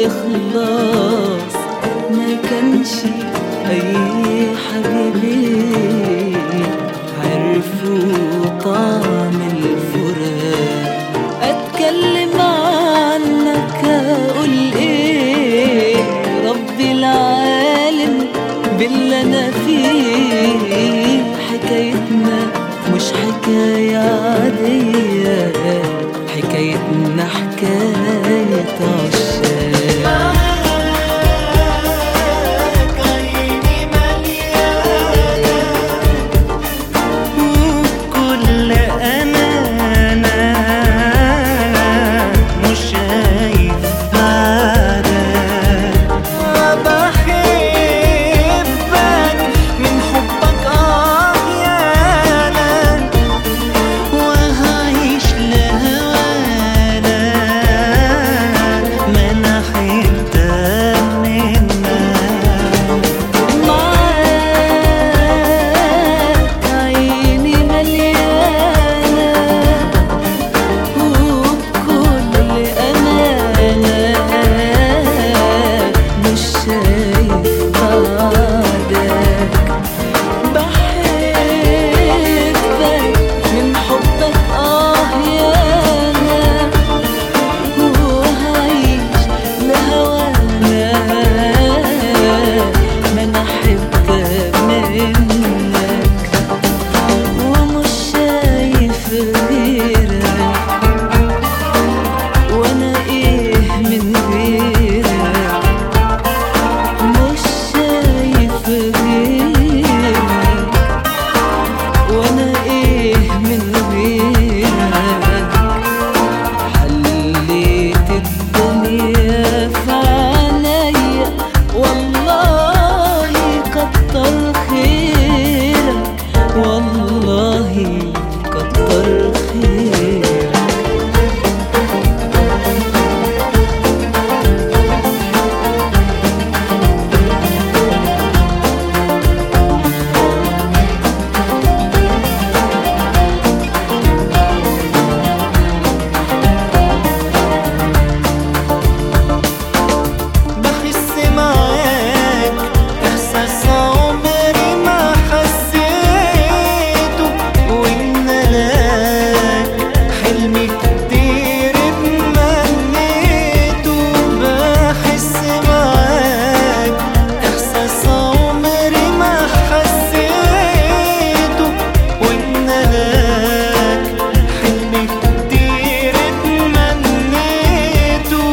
إخلاص ما كانش أي حبيبين عرفوا طعم الفراق أتكلم عنك أقول إيه ربي العالم باللي أنا فيه حكايتنا مش حكاية عادية حكايتنا حكاية عشاق عيني مليانة وكل أمانة مش شايف بعدك بحبك من حبك أحيانا وهعيش لهوانا ما أنا حتة منك معاك عيني مليانة وبكل أمانة مش شايف بعدك بحبك من حبك آه يانا وهعيش لهوانا ما انا حتة منك ومش شايف غيرك وانا ايه من غيرك مش شايف غيرك وانا ايه من غيرك حليت الدنيا في عينيا والله كتر خيرك والله كتر خيرك بحس معاك إحساس عمري ما حسيته وإن لك حلم كتير اتمنيته بحس معاك إحساس عمري ما حسيته وإن لك حلم كتير اتمنيته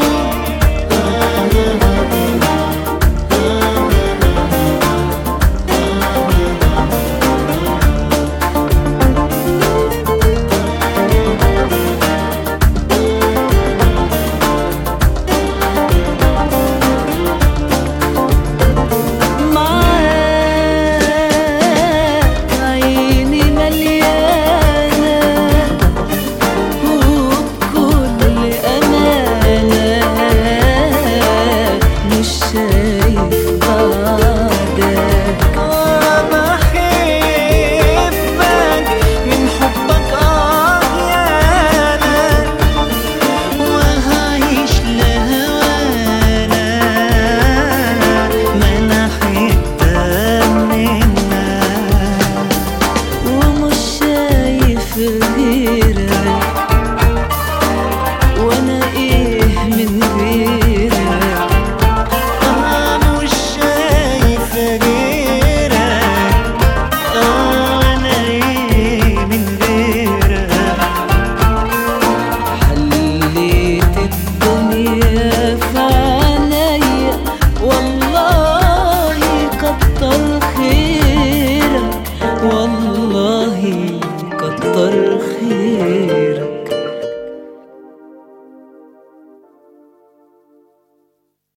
معاك عيني مليانة وبكل أمانة مش شايف بعدك بحبك من حبك أحيانا وهعيش لهوانا ما أنا حتة منك ومش شايف غيرك وانا ايه من غيرك أنا مش شايف غيرك أنا إيه من غيرك حليت الدنيا